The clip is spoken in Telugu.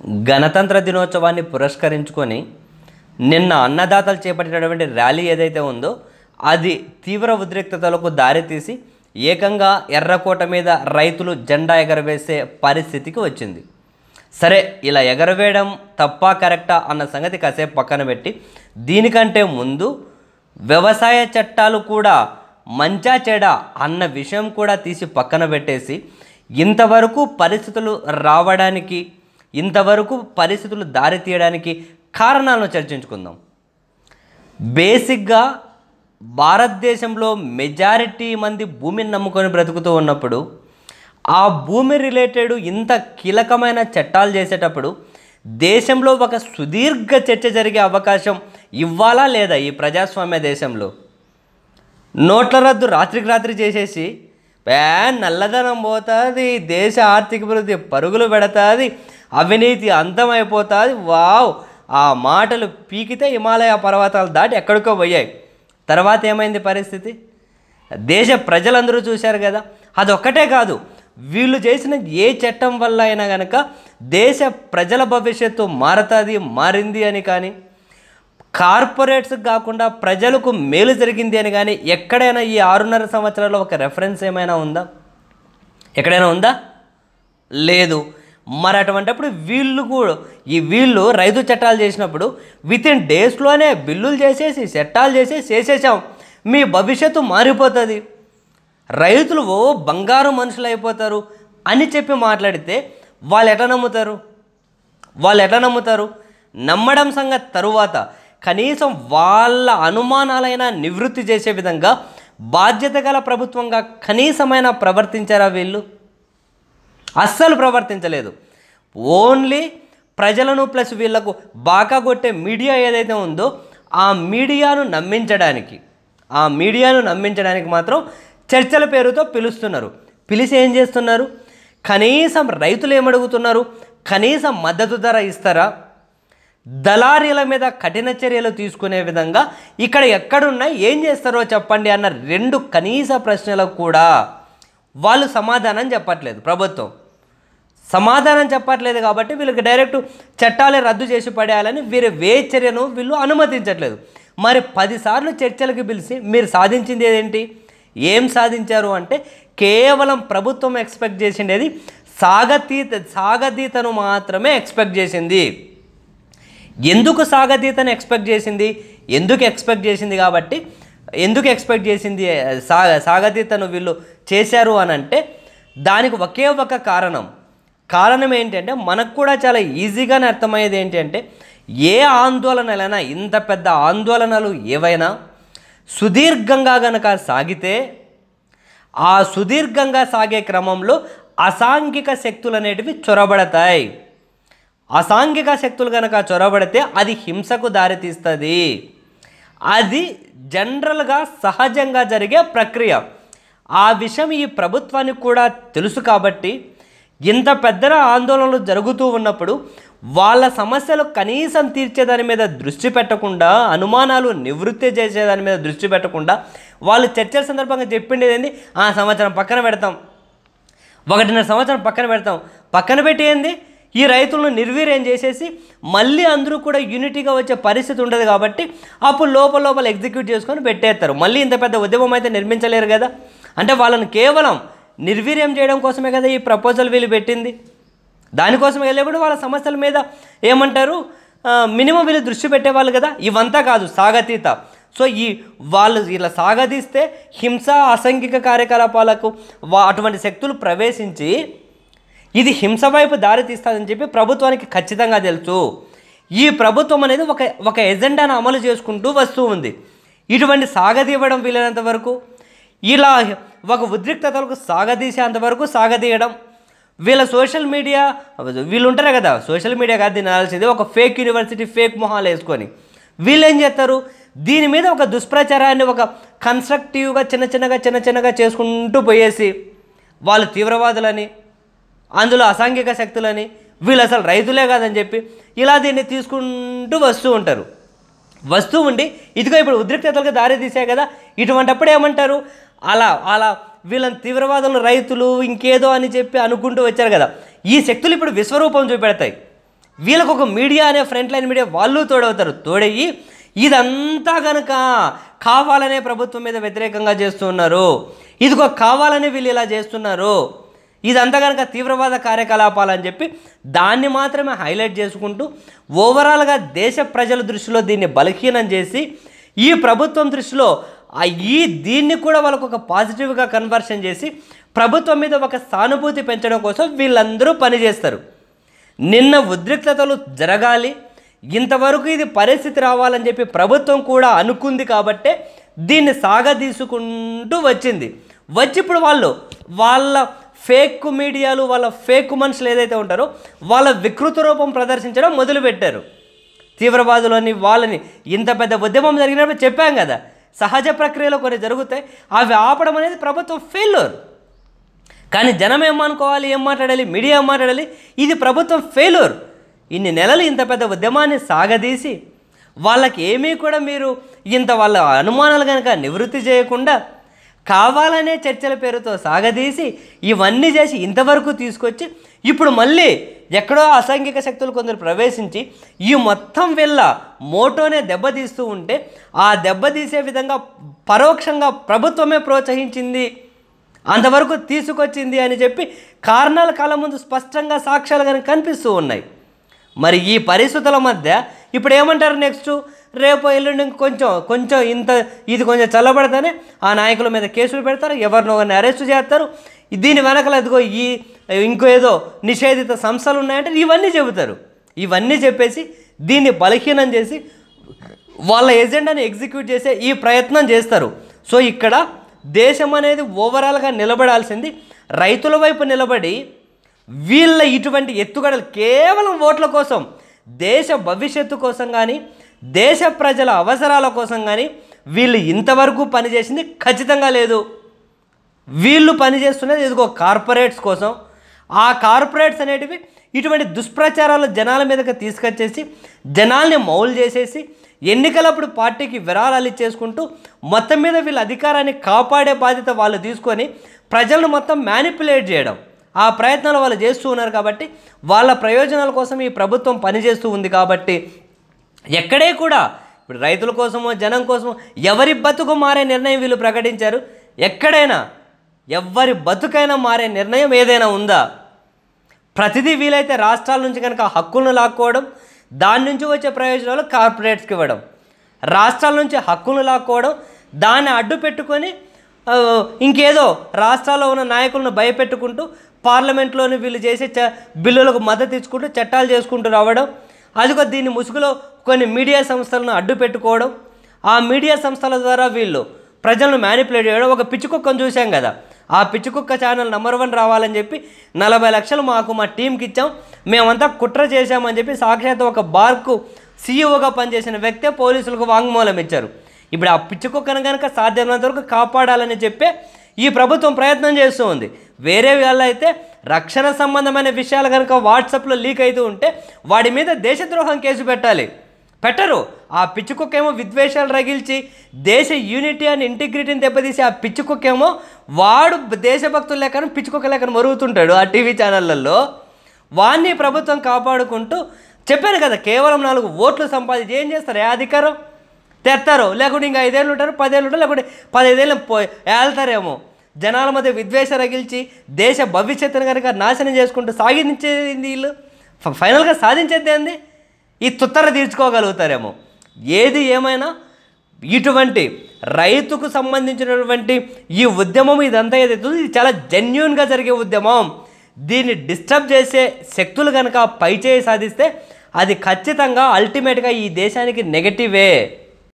గణతంత్ర దినోత్సవాన్ని పురస్కరించుకొని నిన్న అన్నదాతలు చేపట్టినటువంటి ర్యాలీ ఏదైతే ఉందో అది తీవ్ర ఉద్రిక్తతలకు దారితీసి ఏకంగా ఎర్రకోట మీద రైతులు జెండా ఎగరవేసే పరిస్థితికి వచ్చింది సరే ఇలా ఎగరవేయడం తప్పా కరెక్టా అన్న సంగతి కాసేపు పక్కన పెట్టి దీనికంటే ముందు వ్యవసాయ చట్టాలు కూడా మంచా చెడా అన్న విషయం కూడా తీసి పక్కన పెట్టేసి ఇంతవరకు పరిస్థితులు రావడానికి ఇంతవరకు పరిస్థితులు దారి తీయడానికి కారణాలను చర్చించుకుందాం బేసిక్గా భారతదేశంలో మెజారిటీ మంది భూమిని నమ్ముకొని బ్రతుకుతూ ఉన్నప్పుడు ఆ భూమి రిలేటెడ్ ఇంత కీలకమైన చట్టాలు చేసేటప్పుడు దేశంలో ఒక సుదీర్ఘ చర్చ జరిగే అవకాశం ఇవ్వాలా లేదా ఈ ప్రజాస్వామ్య దేశంలో నోట్ల రద్దు రాత్రికి రాత్రి చేసేసి పే నల్లధనం పోతుంది దేశ ఆర్థిక అభివృద్ధి పరుగులు పెడతాది అవినీతి అంతమైపోతుంది వావ్ ఆ మాటలు పీకితే హిమాలయ పర్వతాలు దాటి ఎక్కడికో పోయాయి తర్వాత ఏమైంది పరిస్థితి దేశ ప్రజలందరూ చూశారు కదా అదొక్కటే కాదు వీళ్ళు చేసిన ఏ చట్టం వల్ల అయినా కనుక దేశ ప్రజల భవిష్యత్తు మారతుంది మారింది అని కానీ కార్పొరేట్స్ కాకుండా ప్రజలకు మేలు జరిగింది అని కానీ ఎక్కడైనా ఈ ఆరున్నర సంవత్సరాల్లో ఒక రెఫరెన్స్ ఏమైనా ఉందా ఎక్కడైనా ఉందా లేదు మరి అటువంటిప్పుడు వీళ్ళు కూడా ఈ వీళ్ళు రైతు చట్టాలు చేసినప్పుడు విత్ ఇన్ డేస్లోనే బిల్లులు చేసేసి చట్టాలు చేసేసి చేసేసాం మీ భవిష్యత్తు మారిపోతుంది రైతులు ఓ బంగారు మనుషులు అయిపోతారు అని చెప్పి మాట్లాడితే వాళ్ళు ఎట్లా నమ్ముతారు వాళ్ళు ఎట్లా నమ్ముతారు నమ్మడం సంగతి తరువాత కనీసం వాళ్ళ అనుమానాలైనా నివృత్తి చేసే విధంగా బాధ్యత గల ప్రభుత్వంగా కనీసమైన ప్రవర్తించారా వీళ్ళు అస్సలు ప్రవర్తించలేదు ఓన్లీ ప్రజలను ప్లస్ వీళ్ళకు బాగా కొట్టే మీడియా ఏదైతే ఉందో ఆ మీడియాను నమ్మించడానికి ఆ మీడియాను నమ్మించడానికి మాత్రం చర్చల పేరుతో పిలుస్తున్నారు పిలిచి ఏం చేస్తున్నారు కనీసం రైతులు ఏమడుగుతున్నారు కనీసం మద్దతు ధర ఇస్తారా దళారీల మీద కఠిన చర్యలు తీసుకునే విధంగా ఇక్కడ ఎక్కడున్నా ఏం చేస్తారో చెప్పండి అన్న రెండు కనీస ప్రశ్నలకు కూడా వాళ్ళు సమాధానం చెప్పట్లేదు ప్రభుత్వం సమాధానం చెప్పట్లేదు కాబట్టి వీళ్ళకి డైరెక్ట్ చట్టాలే రద్దు చేసి పడేయాలని వీరి వే చర్యను వీళ్ళు అనుమతించట్లేదు మరి పదిసార్లు చర్చలకు పిలిచి మీరు సాధించింది ఏంటి ఏం సాధించారు అంటే కేవలం ప్రభుత్వం ఎక్స్పెక్ట్ చేసిండేది సాగతీత సాగతీతను మాత్రమే ఎక్స్పెక్ట్ చేసింది ఎందుకు సాగతీతను ఎక్స్పెక్ట్ చేసింది ఎందుకు ఎక్స్పెక్ట్ చేసింది కాబట్టి ఎందుకు ఎక్స్పెక్ట్ చేసింది సా సాగతీతను వీళ్ళు చేశారు అని అంటే దానికి ఒకే ఒక కారణం కారణం ఏంటంటే మనకు కూడా చాలా ఈజీగానే అర్థమయ్యేది ఏంటంటే ఏ ఆందోళనలైనా ఇంత పెద్ద ఆందోళనలు ఏవైనా సుదీర్ఘంగా గనక సాగితే ఆ సుదీర్ఘంగా సాగే క్రమంలో అసాంఘిక శక్తులు అనేటివి చొరబడతాయి అసాంఘిక శక్తులు కనుక చొరబడితే అది హింసకు దారితీస్తుంది అది జనరల్గా సహజంగా జరిగే ప్రక్రియ ఆ విషయం ఈ ప్రభుత్వానికి కూడా తెలుసు కాబట్టి ఇంత పెద్ద ఆందోళనలు జరుగుతూ ఉన్నప్పుడు వాళ్ళ సమస్యలు కనీసం తీర్చేదాని మీద దృష్టి పెట్టకుండా అనుమానాలు నివృత్తి చేసేదాని మీద దృష్టి పెట్టకుండా వాళ్ళు చర్చల సందర్భంగా చెప్పిండేది ఏంది ఆ సంవత్సరం పక్కన పెడతాం ఒకటిన్నర సంవత్సరం పక్కన పెడతాం పక్కన పెట్టి ఏంది ఈ రైతులను నిర్వీర్యం చేసేసి మళ్ళీ అందరూ కూడా యూనిటీగా వచ్చే పరిస్థితి ఉండదు కాబట్టి అప్పుడు లోపల లోపల ఎగ్జిక్యూట్ చేసుకొని పెట్టేస్తారు మళ్ళీ ఇంత పెద్ద ఉద్యమం అయితే నిర్మించలేరు కదా అంటే వాళ్ళని కేవలం నిర్వీర్యం చేయడం కోసమే కదా ఈ ప్రపోజల్ వీళ్ళు పెట్టింది దానికోసం వెళ్ళేప్పుడు వాళ్ళ సమస్యల మీద ఏమంటారు మినిమం వీళ్ళు దృష్టి పెట్టేవాళ్ళు కదా ఇవంతా కాదు సాగతీత సో ఈ వాళ్ళు ఇలా సాగదీస్తే హింస అసంఘిక కార్యకలాపాలకు వా అటువంటి శక్తులు ప్రవేశించి ఇది హింస వైపు దారి తీస్తుందని చెప్పి ప్రభుత్వానికి ఖచ్చితంగా తెలుసు ఈ ప్రభుత్వం అనేది ఒక ఒక ఎజెండాను అమలు చేసుకుంటూ వస్తూ ఉంది ఇటువంటి సాగదీయడం వీలైనంత వరకు ఇలా ఒక ఉద్రిక్తతలకు సాగదీసేంత వరకు సాగదీయడం వీళ్ళ సోషల్ మీడియా వీళ్ళు ఉంటారు కదా సోషల్ మీడియా కాదు దీన్ని అనాల్సింది ఒక ఫేక్ యూనివర్సిటీ ఫేక్ మొహాలు వేసుకొని వీళ్ళు ఏం చేస్తారు దీని మీద ఒక దుష్ప్రచారాన్ని ఒక కన్స్ట్రక్టివ్గా చిన్న చిన్నగా చిన్న చిన్నగా చేసుకుంటూ పోయేసి వాళ్ళు తీవ్రవాదులని అందులో అసాంఘిక శక్తులని వీళ్ళు అసలు రైతులే కాదని చెప్పి ఇలా దీన్ని తీసుకుంటూ వస్తూ ఉంటారు వస్తూ ఉండి ఇదిగో ఇప్పుడు ఉద్రిక్తతలకు దారి తీసాయి కదా ఇటువంటప్పుడు ఏమంటారు అలా అలా వీళ్ళని తీవ్రవాదులు రైతులు ఇంకేదో అని చెప్పి అనుకుంటూ వచ్చారు కదా ఈ శక్తులు ఇప్పుడు విశ్వరూపం చూపెడతాయి వీళ్ళకు ఒక మీడియా అనే ఫ్రంట్ లైన్ మీడియా వాళ్ళు తోడవుతారు తోడయ్యి ఇదంతా కనుక కావాలనే ప్రభుత్వం మీద వ్యతిరేకంగా చేస్తున్నారు ఇదిగో కావాలని వీళ్ళు ఇలా చేస్తున్నారు ఇదంతా కనుక తీవ్రవాద కార్యకలాపాలు అని చెప్పి దాన్ని మాత్రమే హైలైట్ చేసుకుంటూ ఓవరాల్గా దేశ ప్రజల దృష్టిలో దీన్ని బలహీనం చేసి ఈ ప్రభుత్వం దృష్టిలో ఆ ఈ దీన్ని కూడా వాళ్ళకు ఒక పాజిటివ్గా కన్వర్షన్ చేసి ప్రభుత్వం మీద ఒక సానుభూతి పెంచడం కోసం వీళ్ళందరూ పనిచేస్తారు నిన్న ఉద్రిక్తతలు జరగాలి ఇంతవరకు ఇది పరిస్థితి రావాలని చెప్పి ప్రభుత్వం కూడా అనుకుంది కాబట్టే దీన్ని సాగదీసుకుంటూ వచ్చింది వచ్చి ఇప్పుడు వాళ్ళు వాళ్ళ ఫేక్ మీడియాలు వాళ్ళ ఫేక్ మనుషులు ఏదైతే ఉంటారో వాళ్ళ వికృత రూపం ప్రదర్శించడం మొదలుపెట్టారు తీవ్రవాదులని వాళ్ళని ఇంత పెద్ద ఉద్యమం జరిగినప్పుడు చెప్పాం కదా సహజ ప్రక్రియలో కొన్ని జరుగుతాయి అవి ఆపడం అనేది ప్రభుత్వం ఫెయిల్యూర్ కానీ జనం ఏమనుకోవాలి ఏం మాట్లాడాలి మీడియా ఏం మాట్లాడాలి ఇది ప్రభుత్వం ఫెయిల్యూర్ ఇన్ని నెలలు ఇంత పెద్ద ఉద్యమాన్ని సాగదీసి వాళ్ళకి ఏమీ కూడా మీరు ఇంత వాళ్ళ అనుమానాలు కనుక నివృత్తి చేయకుండా కావాలనే చర్చల పేరుతో సాగదీసి ఇవన్నీ చేసి ఇంతవరకు తీసుకొచ్చి ఇప్పుడు మళ్ళీ ఎక్కడో అసాంఘిక శక్తులు కొందరు ప్రవేశించి ఈ మొత్తం వీళ్ళ మోటోనే దెబ్బతీస్తూ ఉంటే ఆ దెబ్బతీసే విధంగా పరోక్షంగా ప్రభుత్వమే ప్రోత్సహించింది అంతవరకు తీసుకొచ్చింది అని చెప్పి కారణాల కాలం ముందు స్పష్టంగా సాక్ష్యాలు కనుక కనిపిస్తూ ఉన్నాయి మరి ఈ పరిస్థితుల మధ్య ఇప్పుడు ఏమంటారు నెక్స్ట్ రేపు ఎల్లుండి కొంచెం కొంచెం ఇంత ఇది కొంచెం చల్లబడితేనే ఆ నాయకుల మీద కేసులు పెడతారు ఎవరినో ఒకరిని అరెస్ట్ చేస్తారు దీని వెనకల ఎదుగో ఈ ఇంకో ఏదో నిషేధిత సంస్థలు ఉన్నాయంటే ఇవన్నీ చెబుతారు ఇవన్నీ చెప్పేసి దీన్ని బలహీనం చేసి వాళ్ళ ఎజెండాని ఎగ్జిక్యూట్ చేసే ఈ ప్రయత్నం చేస్తారు సో ఇక్కడ దేశం అనేది ఓవరాల్గా నిలబడాల్సింది రైతుల వైపు నిలబడి వీళ్ళ ఇటువంటి ఎత్తుగడలు కేవలం ఓట్ల కోసం దేశ భవిష్యత్తు కోసం కానీ దేశ ప్రజల అవసరాల కోసం కానీ వీళ్ళు ఇంతవరకు పనిచేసింది ఖచ్చితంగా లేదు వీళ్ళు పనిచేస్తున్నది ఇదిగో కార్పొరేట్స్ కోసం ఆ కార్పొరేట్స్ అనేటివి ఇటువంటి దుష్ప్రచారాలు జనాల మీదకి తీసుకొచ్చేసి జనాల్ని మౌలు చేసేసి ఎన్నికలప్పుడు పార్టీకి విరాళాలు ఇచ్చేసుకుంటూ మొత్తం మీద వీళ్ళ అధికారాన్ని కాపాడే బాధ్యత వాళ్ళు తీసుకొని ప్రజలను మొత్తం మ్యానిపులేట్ చేయడం ఆ ప్రయత్నాలు వాళ్ళు చేస్తూ ఉన్నారు కాబట్టి వాళ్ళ ప్రయోజనాల కోసం ఈ ప్రభుత్వం పనిచేస్తూ ఉంది కాబట్టి ఎక్కడే కూడా ఇప్పుడు రైతుల కోసమో జనం కోసమో ఎవరి బతుకు మారే నిర్ణయం వీళ్ళు ప్రకటించారు ఎక్కడైనా ఎవరి బతుకైనా మారే నిర్ణయం ఏదైనా ఉందా ప్రతిదీ వీలైతే రాష్ట్రాల నుంచి కనుక హక్కులను లాక్కోవడం దాని నుంచి వచ్చే ప్రయోజనాలు కార్పొరేట్స్కి ఇవ్వడం రాష్ట్రాల నుంచి హక్కులను లాక్కోవడం దాన్ని అడ్డు పెట్టుకొని ఆ, ఇంకేదో రాష్ట్రాల్లో ఉన్న నాయకులను భయపెట్టుకుంటూ పార్లమెంట్లోని వీళ్ళు చేసే చ బిల్లులకు మద్దతు ఇచ్చుకుంటూ చట్టాలు చేసుకుంటూ రావడం అదిగో దీని ముసుగులో కొన్ని మీడియా సంస్థలను అడ్డు పెట్టుకోవడం ఆ మీడియా సంస్థల ద్వారా వీళ్ళు ప్రజలను మ్యానిపులేట్ చేయడం ఒక పిచ్చి కుక్కను చూసాం కదా ఆ పిచ్చి కుక్క ఛానల్ నెంబర్ వన్ రావాలని చెప్పి నలభై లక్షలు మాకు మా టీంకి ఇచ్చాం మేమంతా కుట్ర చేశామని చెప్పి సాక్షాత్ ఒక బార్కు సీఈఓగా పనిచేసిన వ్యక్తే పోలీసులకు వాంగ్మూలం ఇచ్చారు ఇప్పుడు ఆ పిచ్చి కుక్కను కనుక సాధ్యమైనంత వరకు కాపాడాలని చెప్పే ఈ ప్రభుత్వం ప్రయత్నం చేస్తూ ఉంది వేరే వాళ్ళు అయితే రక్షణ సంబంధమైన విషయాలు కనుక వాట్సాప్లో లీక్ అవుతూ ఉంటే వాడి మీద దేశద్రోహం కేసు పెట్టాలి పెట్టరు ఆ పిచ్చి కుక్క ఏమో విద్వేషాలు రగిల్చి దేశ యూనిటీ అండ్ ఇంటిగ్రిటీని దెబ్బతీసి ఆ పిచ్చి కుక్క ఏమో వాడు దేశభక్తులు లెక్కన పిచ్చి కుక్క లెక్కన మరుగుతుంటాడు ఆ టీవీ ఛానళ్ళల్లో వాన్ని ప్రభుత్వం కాపాడుకుంటూ చెప్పాను కదా కేవలం నాలుగు ఓట్లు సంపాదించి ఏం చేస్తారు ఏ అధికారం తెస్తారు లేకుంటే ఇంకా ఐదేళ్ళు ఉంటారు పదేళ్ళు ఉంటారు లేకుంటే పదైదేళ్ళు పోయి వెళ్తారేమో జనాల మధ్య విద్వేష రగిల్చి దేశ భవిష్యత్తును కనుక నాశనం చేసుకుంటూ సాగించేది వీళ్ళు ఫ- ఫైనల్గా సాధించేది ఏంది ఈ తుత్తర తీర్చుకోగలుగుతారేమో ఏది ఏమైనా ఇటువంటి రైతుకు సంబంధించినటువంటి ఈ ఉద్యమం ఇదంతా ఏదైతే ఉందో ఇది చాలా జెన్యున్గా జరిగే ఉద్యమం దీన్ని డిస్టర్బ్ చేసే శక్తులు కనుక పైచేయి సాధిస్తే అది ఖచ్చితంగా అల్టిమేట్గా ఈ దేశానికి నెగటివే